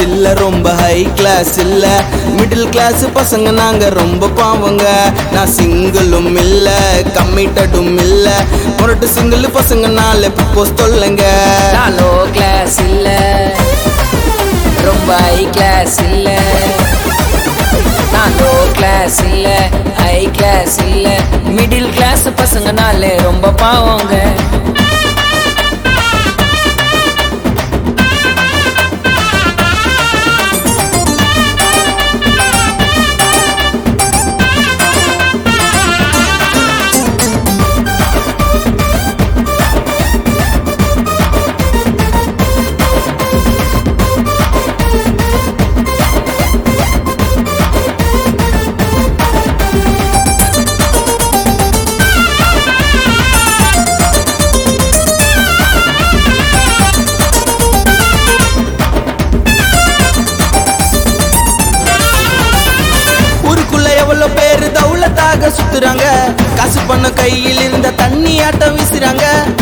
இல்ல ரொம்ப high class இல்ல மிடில் கிளாஸ் பசங்க நாங்க ரொம்ப பாவங்க நான் சிங்கிளும் இல்ல கம்மிட்டடும் இல்ல முரட்டு சிங்கிள் பசங்க நாலு ப்ரப்போஸ் தொல்லைங்க நான் லோ கிளாஸ் இல்ல ரொம்ப ஹை கிளாஸ் இல்ல நான் லோ கிளாஸ் இல்ல ஹை கிளாஸ் இல்ல மிடில் கிளாஸ் பசங்கனாலே ரொம்ப பாவங்க ஊருக்குள்ள எவ்வளவு பேரு தௌலத்தாக சுத்துறாங்க காசு பண்ண கையில் இருந்த தண்ணி ஆட்டம் வீசுறாங்க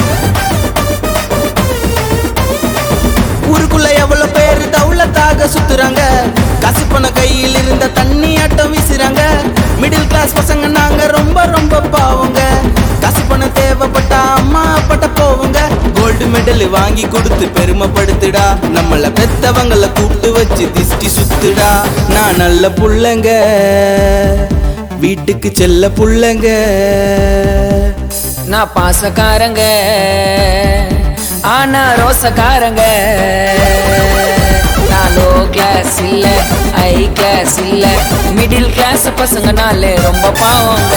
ஊருக்குள்ள எவ்வளவு பேரு தௌலத்தாக சுத்துறாங்க காசு பண்ண கையில் இருந்த தண்ணி ஆட்டம் வீசுறாங்க மிடில் கிளாஸ் பசங்க நாங்க ரொம்ப ரொம்ப பாவங்க காசு பண்ண தேவைப்பட்டா அம்மா பட்ட போவங்க கோல்டு மெடல் வாங்கி கொடுத்து பெருமைப்படுத்துடா நம்மள பெத்தவங்கள கூப்பிட்டு வச்சு திஷ்டி சுத்துடா நான் நல்ல புள்ளங்க வீட்டுக்கு செல்ல புள்ளங்க நான் பாசக்காரங்க ஆனா ரோசக்காரங்க நான் லோ கிளாஸ் இல்ல ஹை கிளாஸ் இல்ல மிடில் கிளாஸ் பசங்கனாலே ரொம்ப பாவங்க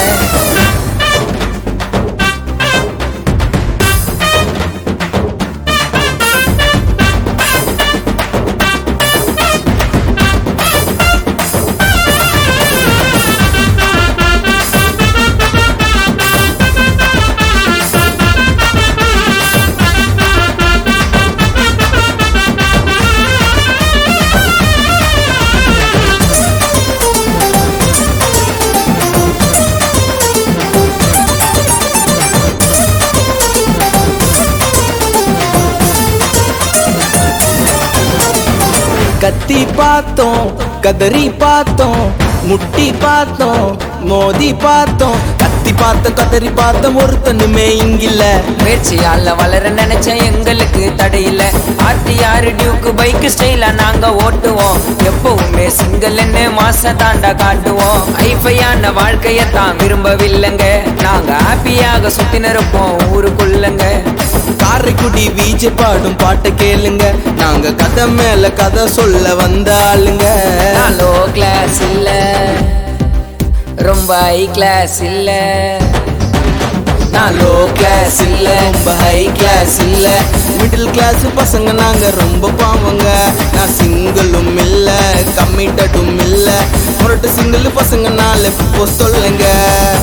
கத்தி பார்த்தோம் கதறி பார்த்தோம் முட்டி பார்த்தோம் மோதி பார்த்தோம் கத்தி பார்த்தோம் கதறி பார்த்தோம் ஒருத்தனுமே இங்கில்ல முயற்சியால வளர நினைச்ச எங்களுக்கு தடையில்ல ஆர்டிஆர் டியூக்கு பைக் ஸ்டைலா நாங்க ஓட்டுவோம் எப்பவுமே சிங்கிள்னு மாச தாண்டா காட்டுவோம் ஐஃபையான வாழ்க்கைய தான் விரும்பவில்லைங்க நாங்க ஹாப்பியாக சுத்தி நிற்போம் ஊருக்குள்ளங்க காரைக்குடி வீச்சு பாடும் பாட்டை கேளுங்க நாங்க கதை மேல கதை சொல்ல வந்த ஆளுங்க நான் லோ கிளாஸ் இல்ல ரொம்ப ஹை கிளாஸ் இல்ல நான் லோ கிளாஸ் இல்ல ரொம்ப ஹை கிளாஸ் இல்ல மிடில் கிளாஸ் பசங்க நாங்க ரொம்ப பாவங்க நான் சிங்கிளும் இல்ல கம்மிட்டடும் இல்ல முரட்டு சிங்கிள் பசங்க நாலு ப்ரப்போஸ் தொல்லைங்க